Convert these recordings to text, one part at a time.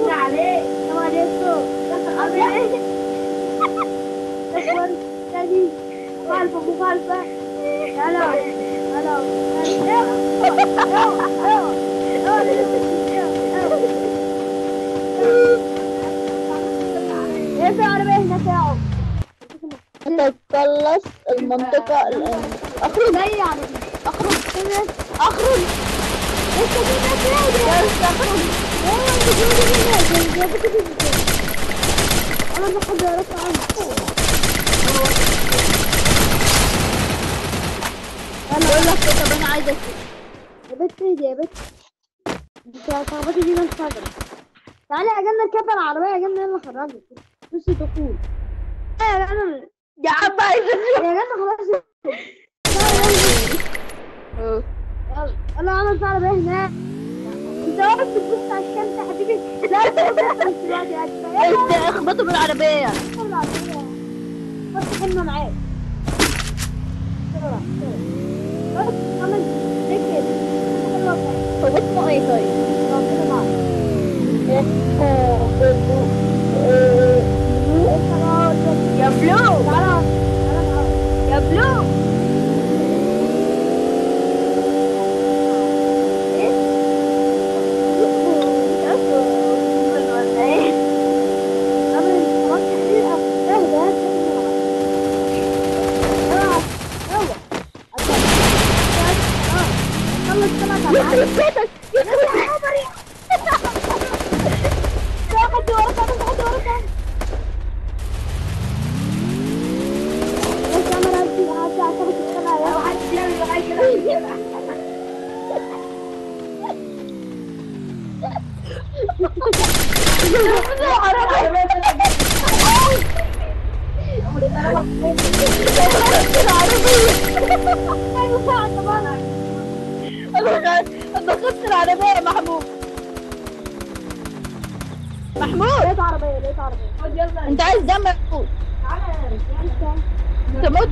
السلام عليكم عامل ايه؟ اخوان تاني مخالفة مخالفة هلا هلا ايه في عربية هنا ساعة تخلص المنطقة الآن أخرج زي يعني أخرج أخرج لسه في ناس هنا بس أخرج والله بيجوا لي هنا جابوا كده ازاي انا بحب ارفع عنه أنا بقول لك إيه، طب أنا عايزة أشوف يا بنت ايه دي يا بنت انت صاحبتي دي من صدرك تعالي يا جنة نركب العربية يا جنة يلا خرجي بصي دخول يا جنة يا عم عايزة أشوف يا جنة خلاص يلا يلا انا في عربية هناك انت واقف بتبص على الشمس يا حبيبي لا انت بتبص دلوقتي يا أجمل. أنت اخبطوا بالعربية اركب العربية بس خدنا معاك بسرعة بسرعة بس خمس دقايق حلوة بتاعتك. هو اسمه إيه طيب؟ ربنا معاك يا بلو تعالى تعالى معاك يا بلو يخرب بيتك يخرب انا خدت العربية يا محمود محمود لقيت عربية لقيت عربية انت عايز دم يا محمود انت موت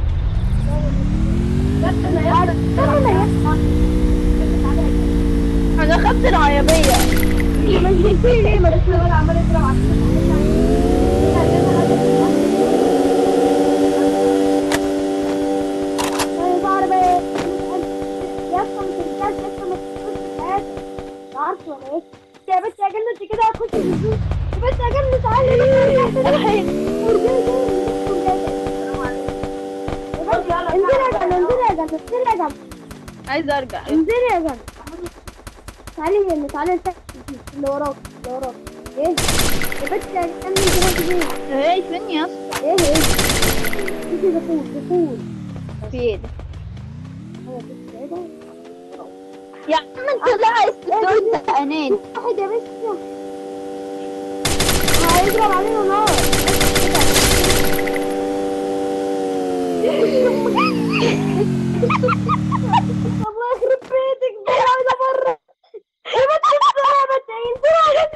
انا خدت العربية يا بنت يا جنة انت كده هتخش في الزوم يا بنت يا جنة تعالي انزلي يا جنة انزلي يا جنة انزلي يا جنة عايز ارجع انزلي يا جنة تعالي هنا تعالي انت اللي وراك اللي وراك ايه يا بنت يا جنة انت رايحة فين ايه فين يا اسطى ايه ايه انت دخول دخول فين هو بس ايه ده يا عم انت لا عايز تقول اناني واحد يا بس هيضرب علينا نار الله يخرب بيتك دي عايزة بره يا بنت انزلي يا بنت انزلي يا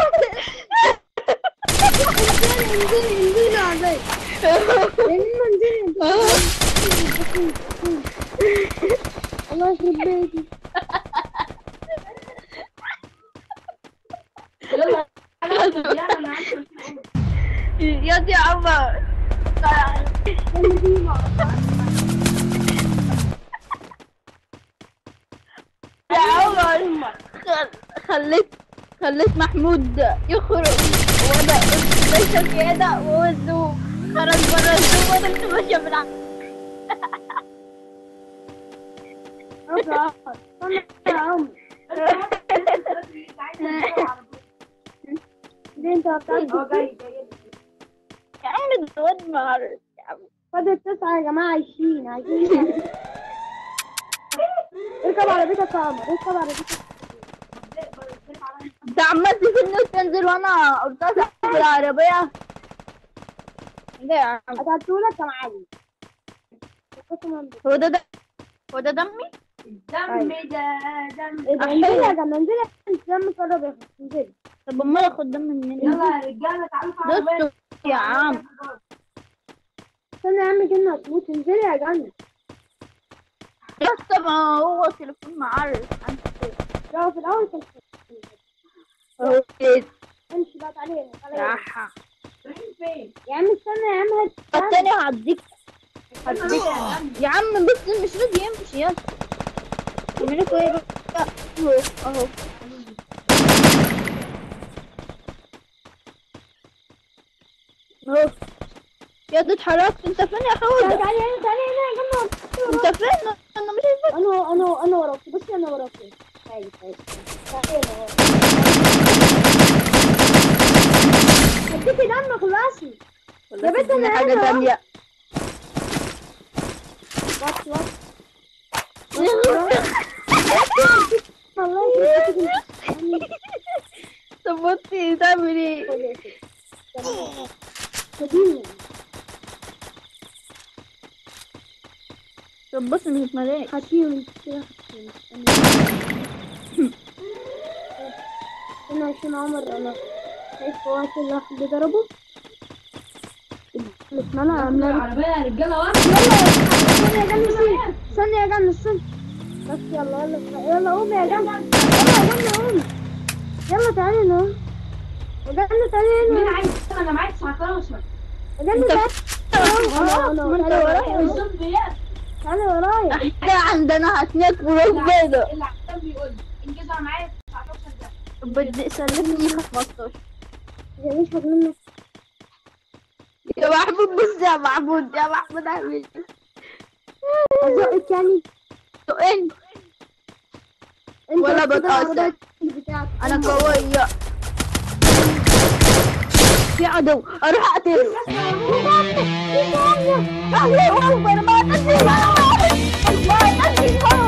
بنت انزلي انزلي يا عزيز انزلي انزلي الله يخرب بيتك يا دي عمر يا عمر خل- خليت خليت محمود يخرج وانا قلت ماشية زيادة ووزه خرج برا الزوم وانا كنت ماشية بالعكس يا عم دي انت بتاعتك يا عم ده الواد معرض يا عم فاضل التسعة يا جماعة عايشين عايشين اركب عربيتك يا عمر اركب عربيتك انت عمال تسيبني وتنزل وانا قلت لك بالعربية ده يا عم هتعطولك يا معلم قسما بالله. هو ده ده هو ده دمي دم ده دم ايه ده انزلي يا جماعة انزلي انت دم قرب يا اخي انزلي طب امال اخد دم منين يلا يا رجاله تعالوا في عربية. دوستو يا عم استنى يا عم جنة هتموت انزلي يا جنة بس ما هو تليفون معرض لا في الاول كان هو ايه كان لا تعالى هنا تعالى يا هنا. ح رايحين فين؟ يا عم استنى يا عم هات التاني هعديك هديك يا جنب يا عم بص مش راضي يمشي يلا اعملوا ايه بقى اهو اهو اهو يا تتحرك انت فين يا تعالى حوده تعالى هنا تعالى هنا يا جماعة انت فين انا مش شايفك انا انا انا وراك بصي انا وراك تعالى تعالى تعالى هنا وراك. هديكي دمك خلاصي ولا بنت تديني أنا حاجه هنا. تانية وات وات والله يخرب طب بصي تعمل ايه بيتك. خديني. طب بص مش هتملاك هاتيهم كده هاتيهم. استنى عشان عمر انا شايف هو كل اللي ضربه مش منع عمال العربية يا رجالة واحد يلا استنى يا جنب استنى استنى يا جنب استنى بس يلا يلا يلا قوم يا جنب يلا يا جنب قوم يلا تعالي هنا يا جنب تعالي مين هنا عايز انا معاك 19 يا جنب تعالي خلاص ما انت ورايا الصوت بيات تعالي ورايا احنا عندنا هتناك وراك بيضة اللي عشان بيقول لي انجزوا انا معايا 19 ده بدي سلمني 15 يا مش منك يا محمود بص يا محمود يا محمود اعمل ايه ازقك يعني انت انت ولا كده بتأثر. العربية بتاعتك. انا قوية في عدو اروح اقتله الله اكبر ما تدري ما تدري